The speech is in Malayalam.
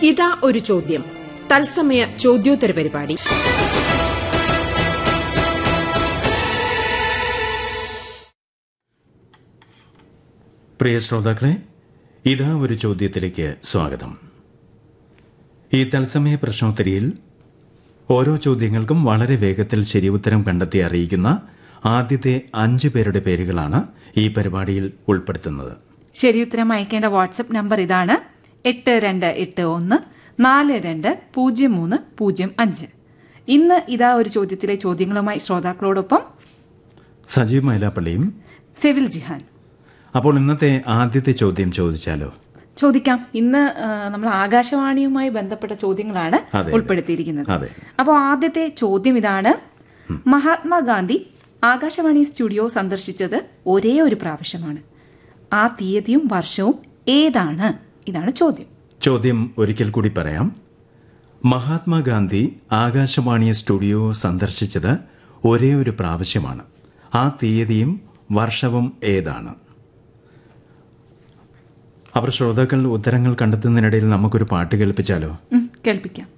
ഇതാ ഒരു ചോദ്യം തത്സമയ ചോദ്യോത്തര പരിപാടി പ്രിയ ശ്രോതാക്കളെ ഇതാ ഒരു ചോദ്യത്തിലേക്ക് സ്വാഗതം ഈ തത്സമയ പ്രശ്നോത്തരിയിൽ ഓരോ ചോദ്യങ്ങൾക്കും വളരെ വേഗത്തിൽ ശരിയുത്തരം കണ്ടെത്തി അറിയിക്കുന്ന ആദ്യത്തെ അഞ്ച് പേരുടെ പേരുകളാണ് ഈ പരിപാടിയിൽ ഉൾപ്പെടുത്തുന്നത് ശരിയുത്തരം അയക്കേണ്ട വാട്സപ്പ് നമ്പർ ഇതാണ് എട്ട് രണ്ട് എട്ട് ഒന്ന് നാല് രണ്ട് പൂജ്യം മൂന്ന് പൂജ്യം അഞ്ച് ഇന്ന് ഇതാ ഒരു ചോദ്യത്തിലെ ചോദ്യങ്ങളുമായി ശ്രോതാക്കളോടൊപ്പം സജീവ് മൈലാപ്പള്ളിയും സെവിൽ ജിഹാൻ അപ്പോൾ ഇന്നത്തെ ആദ്യത്തെ ചോദ്യം ചോദിച്ചാലോ ചോദിക്കാം ഇന്ന് ആ, നമ്മൾ ആകാശവാണിയുമായി ബന്ധപ്പെട്ട ചോദ്യങ്ങളാണ് അതെ. ഉൾപ്പെടുത്തിയിരിക്കുന്നത് അതെ. അപ്പോൾ ആദ്യത്തെ ചോദ്യം ഇതാണ് മഹാത്മാഗാന്ധി ആകാശവാണി സ്റ്റുഡിയോ സന്ദർശിച്ചത് ഒരേ ഒരു പ്രാവശ്യമാണ് ആ തീയതിയും വർഷവും ഏതാണ് ഇതാണ് ചോദ്യം ചോദ്യം ഒരിക്കൽ കൂടി പറയാം മഹാത്മാഗാന്ധി ആകാശവാണി സ്റ്റുഡിയോ സന്ദർശിച്ചത് ഒരേ ഒരു പ്രാവശ്യമാണ് ആ തീയതിയും വർഷവും ഏതാണ് അവർ ശ്രോതാക്കൾ ഉത്തരങ്ങൾ കണ്ടെത്തുന്നതിനിടയിൽ നമുക്കൊരു പാട്ട് കേൾപ്പിച്ചാലോ ഉം, കേൾപ്പിക്കാം